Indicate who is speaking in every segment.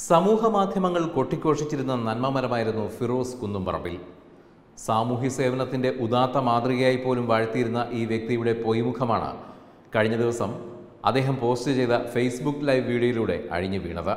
Speaker 1: സമൂഹ മാധ്യമങ്ങൾ കൊട്ടിഘോഷിച്ചിരുന്ന നന്മമരമായിരുന്നു ഫിറോസ് കുന്നുംപറമ്പിൽ സാമൂഹ്യ സേവനത്തിന്റെ ഉദാത്ത മാതൃകയായി പോലും വാഴ്ത്തിയിരുന്ന ഈ വ്യക്തിയുടെ പൊയ്മുഖമാണ് കഴിഞ്ഞ ദിവസം അദ്ദേഹം പോസ്റ്റ് ചെയ്ത ഫേസ്ബുക്ക് ലൈവ് വീഡിയോയിലൂടെ അഴിഞ്ഞു വീണത്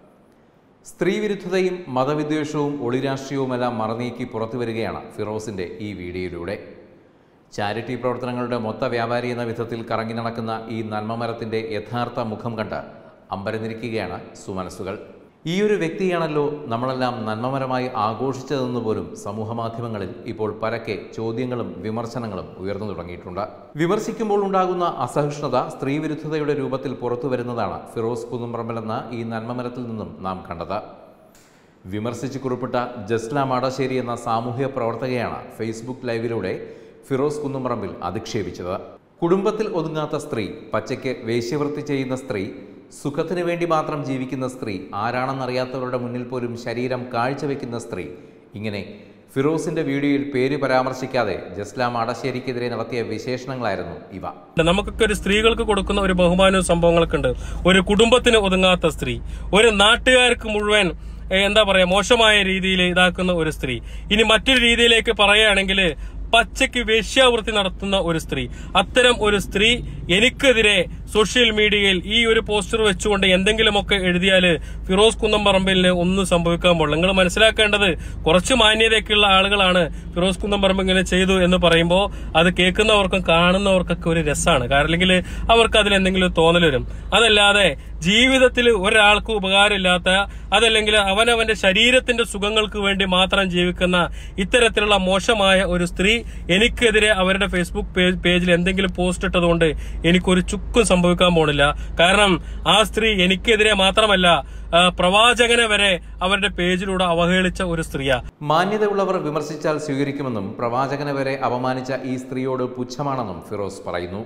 Speaker 1: സ്ത്രീവിരുദ്ധതയും മതവിദ്വേഷവും ഒളിരാഷ്ട്രീയവുമെല്ലാം മറനീക്കി പുറത്തു വരികയാണ് ഫിറോസിന്റെ ഈ വീഡിയോയിലൂടെ ചാരിറ്റി പ്രവർത്തനങ്ങളുടെ മൊത്ത വ്യാപാരി എന്ന വിധത്തിൽ കറങ്ങി നടക്കുന്ന ഈ നന്മമരത്തിന്റെ യഥാർത്ഥ മുഖം കണ്ട് അമ്പരന്നിരിക്കുകയാണ് സുമനസ്സുകൾ ഈ ഒരു വ്യക്തിയാണല്ലോ നമ്മളെല്ലാം നന്മമരമായി ആഘോഷിച്ചതെന്ന് പോലും സമൂഹമാധ്യമങ്ങളിൽ ഇപ്പോൾ പരക്കെ ചോദ്യങ്ങളും വിമർശനങ്ങളും ഉയർന്നു തുടങ്ങിയിട്ടുണ്ട് വിമർശിക്കുമ്പോൾ ഉണ്ടാകുന്ന അസഹിഷ്ണുത സ്ത്രീവിരുദ്ധതയുടെ രൂപത്തിൽ പുറത്തു വരുന്നതാണ് ഫിറോസ് കുന്നുംപറമ്പൽ എന്ന ഈ നന്മമരത്തിൽ നിന്നും നാം കണ്ടത് വിമർശിച്ച് കുറിപ്പിട്ട ജസ്ല മാടശ്ശേരി എന്ന സാമൂഹ്യ പ്രവർത്തകയാണ് ഫേസ്ബുക്ക് ലൈവിലൂടെ ഫിറോസ് കുന്നുംപറമ്പിൽ അധിക്ഷേപിച്ചത് കുടുംബത്തിൽ ഒതുങ്ങാത്ത സ്ത്രീ പച്ചയ്ക്ക് വേശ്യവൃത്തി ചെയ്യുന്ന സ്ത്രീ സുഖത്തിനു വേണ്ടി മാത്രം ജീവിക്കുന്ന സ്ത്രീ ആരാണെന്നറിയാത്തവരുടെ മുന്നിൽ പോലും ശരീരം കാഴ്ചവെക്കുന്ന സ്ത്രീ ഇങ്ങനെ ഫിറോസിന്റെ വീഡിയോയിൽ പേര് പരാമർശിക്കാതെ ജസ്ല മാടശ്ശേരിക്കെതിരെ നടത്തിയ വിശേഷണങ്ങളായിരുന്നു ഇവ
Speaker 2: നമുക്കൊക്കെ ഒരു സ്ത്രീകൾക്ക് കൊടുക്കുന്ന ഒരു ബഹുമാനവും സംഭവങ്ങളൊക്കെ ഉണ്ട് ഒരു കുടുംബത്തിന് ഒതുങ്ങാത്ത സ്ത്രീ ഒരു നാട്ടുകാർക്ക് മുഴുവൻ ഏ, എന്താ പറയാ മോശമായ രീതിയിൽ ഇതാക്കുന്ന ഒരു സ്ത്രീ ഇനി മറ്റൊരു രീതിയിലേക്ക് പറയുകയാണെങ്കിൽ പച്ചയ്ക്ക് വേശ്യാവൃത്തി നടത്തുന്ന ഒരു സ്ത്രീ അത്തരം ഒരു സ്ത്രീ എനിക്കെതിരെ സോഷ്യൽ മീഡിയയിൽ ഈ ഒരു പോസ്റ്റർ വെച്ചുകൊണ്ട് എന്തെങ്കിലുമൊക്കെ എഴുതിയാൽ ഫിറോസ് കുന്നംപറമ്പിലിന് ഒന്നും സംഭവിക്കാൻ പാടില്ല നിങ്ങൾ മനസ്സിലാക്കേണ്ടത് കുറച്ച് മാന്യതയൊക്കെയുള്ള ആളുകളാണ് ഫിറോസ് കുന്നംപറമ്പ് ഇങ്ങനെ ചെയ്തു എന്ന് പറയുമ്പോൾ അത് കേൾക്കുന്നവർക്കും കാണുന്നവർക്കൊക്കെ ഒരു രസമാണ് കാരണം അല്ലെങ്കിൽ അവർക്ക് അതിൽ എന്തെങ്കിലും തോന്നൽ വരും അതല്ലാതെ ജീവിതത്തിൽ ഒരാൾക്ക് ഉപകാരമില്ലാത്ത അതല്ലെങ്കിൽ അവനവന്റെ ശരീരത്തിന്റെ സുഖങ്ങൾക്ക് വേണ്ടി മാത്രം ജീവിക്കുന്ന ഇത്തരത്തിലുള്ള മോശമായ ഒരു സ്ത്രീ എനിക്കെതിരെ അവരുടെ ഫേസ്ബുക്ക് പേ- പേജിൽ എന്തെങ്കിലും പോസ്റ്റ് ഇട്ടതുകൊണ്ട് എനിക്കൊരു ചുക്കും സംഭവിക്കാൻ പോണില്ല കാരണം ആ സ്ത്രീ എനിക്കെതിരെ മാത്രമല്ല ആ, പ്രവാചകനെ വരെ അവരുടെ പേജിലൂടെ അവഹേളിച്ച ഒരു സ്ത്രീയാ
Speaker 1: മാന്യതയുള്ളവർ വിമർശിച്ചാൽ സ്വീകരിക്കുമെന്നും പ്രവാചകനെ വരെ അപമാനിച്ച ഈ സ്ത്രീയോട് പുച്ഛമാണെന്നും ഫിറോസ് പറയുന്നു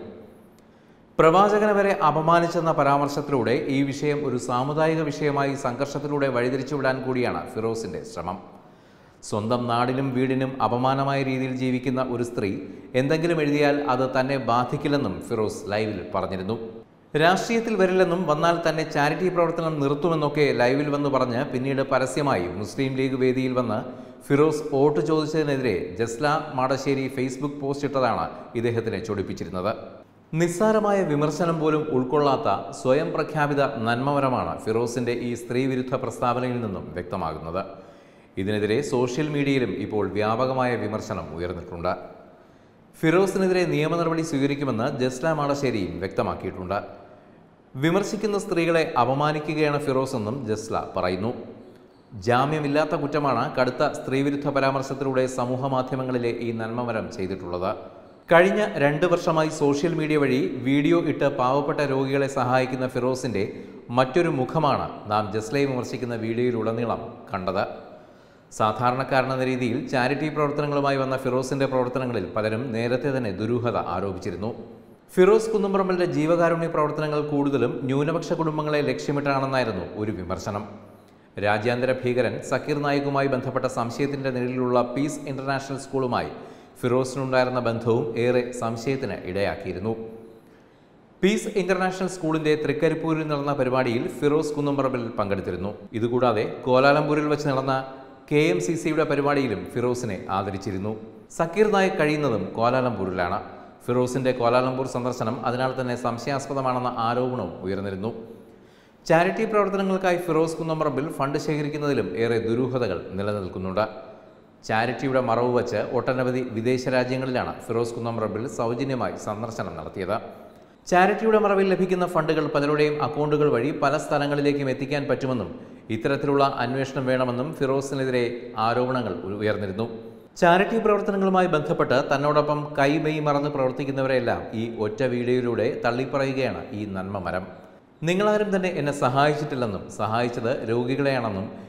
Speaker 1: പ്രവാചകനെ വരെ അപമാനിച്ചെന്ന പരാമർശത്തിലൂടെ ഈ വിഷയം ഒരു സാമുദായിക വിഷയമായി സംഘർഷത്തിലൂടെ വഴിതിരിച്ചുവിടാൻ കൂടിയാണ് ഫിറോസിന്റെ ശ്രമം സ്വന്തം നാടിനും വീടിനും അപമാനമായ രീതിയിൽ ജീവിക്കുന്ന ഒരു സ്ത്രീ എന്തെങ്കിലും എഴുതിയാൽ അത് തന്നെ ബാധിക്കില്ലെന്നും ഫിറോസ് ലൈവിൽ പറഞ്ഞിരുന്നു രാഷ്ട്രീയത്തിൽ വരില്ലെന്നും വന്നാൽ തന്നെ ചാരിറ്റി പ്രവർത്തനം നിർത്തുമെന്നൊക്കെ ലൈവിൽ വന്ന് പറഞ്ഞ് പിന്നീട് പരസ്യമായി മുസ്ലിം ലീഗ് വേദിയിൽ വന്ന് ഫിറോസ് വോട്ട് ചോദിച്ചതിനെതിരെ ജസ്ല മാടശ്ശേരി ഫേസ്ബുക്ക് പോസ്റ്റ് ഇട്ടതാണ് ഇദ്ദേഹത്തിനെ ചൊടിപ്പിച്ചിരുന്നത് നിസ്സാരമായ വിമർശനം പോലും ഉൾക്കൊള്ളാത്ത സ്വയം പ്രഖ്യാപിത നന്മവരമാണ് ഫിറോസിന്റെ ഈ സ്ത്രീവിരുദ്ധ പ്രസ്താവനയിൽ നിന്നും വ്യക്തമാകുന്നത് ഇതിനെതിരെ സോഷ്യൽ മീഡിയയിലും ഇപ്പോൾ വ്യാപകമായ വിമർശനം ഉയർന്നിട്ടുണ്ട് ഫിറോസിനെതിരെ നിയമ നടപടി സ്വീകരിക്കുമെന്ന് ജസ്ല മാടശ്ശേരിയും വ്യക്തമാക്കിയിട്ടുണ്ട് വിമർശിക്കുന്ന സ്ത്രീകളെ അപമാനിക്കുകയാണ് ഫിറോസ് എന്നും ജസ്ല പറയുന്നു ജാമ്യമില്ലാത്ത കുറ്റമാണ് കടുത്ത സ്ത്രീവിരുദ്ധ പരാമർശത്തിലൂടെ സമൂഹ മാധ്യമങ്ങളിലെ ഈ നന്മമരം ചെയ്തിട്ടുള്ളത് കഴിഞ്ഞ രണ്ട് വർഷമായി സോഷ്യൽ മീഡിയ വഴി വീഡിയോ ഇട്ട് പാവപ്പെട്ട രോഗികളെ സഹായിക്കുന്ന ഫിറോസിന്റെ മറ്റൊരു മുഖമാണ് നാം ജസ്ലയെ വിമർശിക്കുന്ന വീഡിയോയിലുടനീളം കണ്ടത് സാധാരണക്കാരനെന്ന രീതിയിൽ ചാരിറ്റി പ്രവർത്തനങ്ങളുമായി വന്ന ഫിറോസിന്റെ പ്രവർത്തനങ്ങളിൽ പലരും നേരത്തെ തന്നെ ദുരൂഹത ആരോപിച്ചിരുന്നു ഫിറോസ് കുന്നുംപറമ്പലിന്റെ ജീവകാരുണ്യ പ്രവർത്തനങ്ങൾ കൂടുതലും ന്യൂനപക്ഷ കുടുംബങ്ങളെ ലക്ഷ്യമിട്ടാണെന്നായിരുന്നു ഒരു വിമർശനം രാജ്യാന്തര ഭീകരൻ സക്കീർ നായികുമായി ബന്ധപ്പെട്ട സംശയത്തിന്റെ നിഴലിലുള്ള പീസ് ഇന്റർനാഷണൽ സ്കൂളുമായി ഫിറോസിനുണ്ടായിരുന്ന ബന്ധവും ഏറെ സംശയത്തിന് ഇടയാക്കിയിരുന്നു പീസ് ഇന്റർനാഷണൽ സ്കൂളിന്റെ തൃക്കരിപ്പൂരിൽ നടന്ന പരിപാടിയിൽ ഫിറോസ് കുന്നുംപറമ്പിൽ പങ്കെടുത്തിരുന്നു ഇതുകൂടാതെ കോലാലംപൂരിൽ വെച്ച് നടന്ന കെ എം സി സിയുടെ പരിപാടിയിലും ഫിറോസിനെ ആദരിച്ചിരുന്നു സക്കീർ നായക് കഴിയുന്നതും കോലാലംപൂരിലാണ് ഫിറോസിന്റെ കോലാലംപൂർ സന്ദർശനം അതിനാൽ തന്നെ സംശയാസ്പദമാണെന്ന ആരോപണവും ഉയർന്നിരുന്നു ചാരിറ്റി പ്രവർത്തനങ്ങൾക്കായി ഫിറോസ് കുന്നംപറമ്പിൽ ഫണ്ട് ശേഖരിക്കുന്നതിലും ഏറെ ദുരൂഹതകൾ നിലനിൽക്കുന്നുണ്ട് ചാരിറ്റിയുടെ മറവ് വച്ച് ഒട്ടനവധി വിദേശ രാജ്യങ്ങളിലാണ് ഫിറോസ് കുന്നംപറമ്പിൽ സൗജന്യമായി സന്ദർശനം നടത്തിയത് ചാരിറ്റിയുടെ മറവിൽ ലഭിക്കുന്ന ഫണ്ടുകൾ പലരുടെയും അക്കൗണ്ടുകൾ വഴി പല സ്ഥലങ്ങളിലേക്കും എത്തിക്കാൻ പറ്റുമെന്നും ഇത്തരത്തിലുള്ള അന്വേഷണം വേണമെന്നും ഫിറോസിനെതിരെ ആരോപണങ്ങൾ ഉയർന്നിരുന്നു ചാരിറ്റി പ്രവർത്തനങ്ങളുമായി ബന്ധപ്പെട്ട് തന്നോടൊപ്പം കൈമെയ് മറന്ന് പ്രവർത്തിക്കുന്നവരെല്ലാം ഈ ഒറ്റ വീഡിയോയിലൂടെ തള്ളിപ്പറയുകയാണ് ഈ നന്മ മരം നിങ്ങളാരും തന്നെ എന്നെ സഹായിച്ചിട്ടില്ലെന്നും സഹായിച്ചത് രോഗികളെയാണെന്നും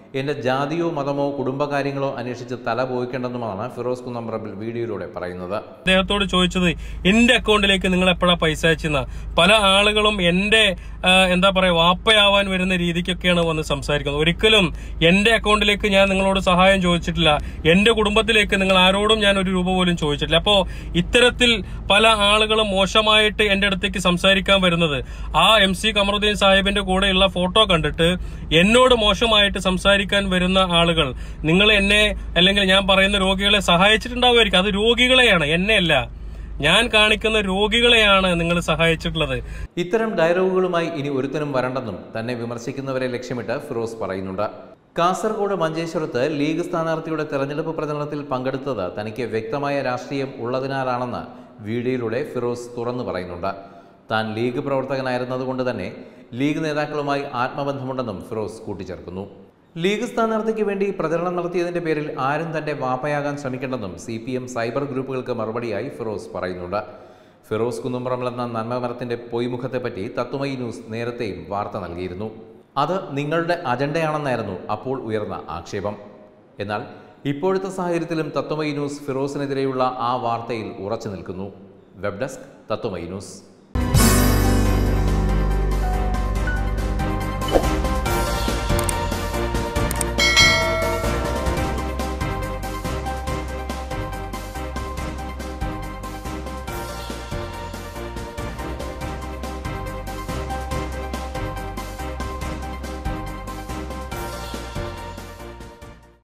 Speaker 1: എൻ്റെ ജാതിയോ മതമോ കുടുംബകാര്യങ്ങളോ അന്വേഷിച്ച് തല പോയിക്കേണ്ടെന്നുമാണ് ഫിറോസ് കുന്നംപറമ്പിൽ വീഡിയോയിലൂടെ പറയുന്നത്
Speaker 2: അദ്ദേഹത്തോട് ചോദിച്ചത് എന്റെ അക്കൗണ്ടിലേക്ക് നിങ്ങൾ എപ്പോഴാ പൈസ അയച്ചെന്ന പല ആളുകളും എന്റെ ആ, എന്താ പറയാ വാപ്പയാവാൻ വരുന്ന രീതിക്കൊക്കെയാണ് വന്ന് സംസാരിക്കുന്നത് ഒരിക്കലും എന്റെ അക്കൗണ്ടിലേക്ക് ഞാൻ നിങ്ങളോട് സഹായം ചോദിച്ചിട്ടില്ല എന്റെ കുടുംബത്തിലേക്ക് നിങ്ങൾ ആരോടും ഞാൻ ഒരു രൂപ പോലും ചോദിച്ചിട്ടില്ല അപ്പോ ഇത്തരത്തിൽ പല ആളുകളും മോശമായിട്ട് എന്റെ അടുത്തേക്ക് സംസാരിക്കാൻ വരുന്നത് ആ എം സി കമറുദ്ദീൻ സാഹിബിന്റെ കൂടെയുള്ള ഫോട്ടോ കണ്ടിട്ട് എന്നോട് മോശമായിട്ട് സംസാരിക്കാൻ വരുന്ന ആളുകൾ നിങ്ങൾ എന്നെ അല്ലെങ്കിൽ ഞാൻ പറയുന്ന രോഗികളെ സഹായിച്ചിട്ടുണ്ടാവുമായിരിക്കും അത് രോഗികളെയാണ് എന്നെയല്ല ഞാൻ കാണിക്കുന്ന രോഗികളെയാണ് നിങ്ങൾ സഹായിച്ചിട്ടുള്ളത്
Speaker 1: ഇത്തരം ഡയലോഗുകളുമായി ഇനി ഒരുത്തനും വരണ്ടെന്നും തന്നെ വിമർശിക്കുന്നവരെ ലക്ഷ്യമിട്ട് ഫിറോസ് പറയുന്നുണ്ട് കാസർഗോഡ് മഞ്ചേശ്വരത്ത് ലീഗ് സ്ഥാനാർത്ഥിയുടെ തെരഞ്ഞെടുപ്പ് പ്രചരണത്തിൽ പങ്കെടുത്തത് തനിക്ക് വ്യക്തമായ രാഷ്ട്രീയം ഉള്ളതിനാലാണെന്ന് വീഡിയോയിലൂടെ ഫിറോസ് തുറന്നു പറയുന്നുണ്ട് താൻ ലീഗ് പ്രവർത്തകനായിരുന്നതുകൊണ്ട് തന്നെ ലീഗ് നേതാക്കളുമായി ആത്മബന്ധമുണ്ടെന്നും ഫിറോസ് കൂട്ടിച്ചേർക്കുന്നു ലീഗ് സ്ഥാനാർത്ഥിക്ക് വേണ്ടി പ്രചരണം നടത്തിയതിന്റെ പേരിൽ ആരും തന്റെ വാപ്പയാകാൻ ശ്രമിക്കേണ്ടെന്നും സി പി എം സൈബർ ഗ്രൂപ്പുകൾക്ക് മറുപടിയായി ഫിറോസ് പറയുന്നുണ്ട് ഫിറോസ് കുന്നുംപറമ്പിൽ എന്ന നന്മമരത്തിന്റെ പൊയ്മുഖത്തെപ്പറ്റി തത്വമയി ന്യൂസ് നേരത്തെയും വാർത്ത നൽകിയിരുന്നു അത് നിങ്ങളുടെ അജണ്ടയാണെന്നായിരുന്നു അപ്പോൾ ഉയർന്ന ആക്ഷേപം എന്നാൽ ഇപ്പോഴത്തെ സാഹചര്യത്തിലും തത്വമയി ന്യൂസ് ഫിറോസിനെതിരെയുള്ള ആ വാർത്തയിൽ ഉറച്ചു നിൽക്കുന്നു വെബ് ഡെസ്ക് തത്വമയി ന്യൂസ്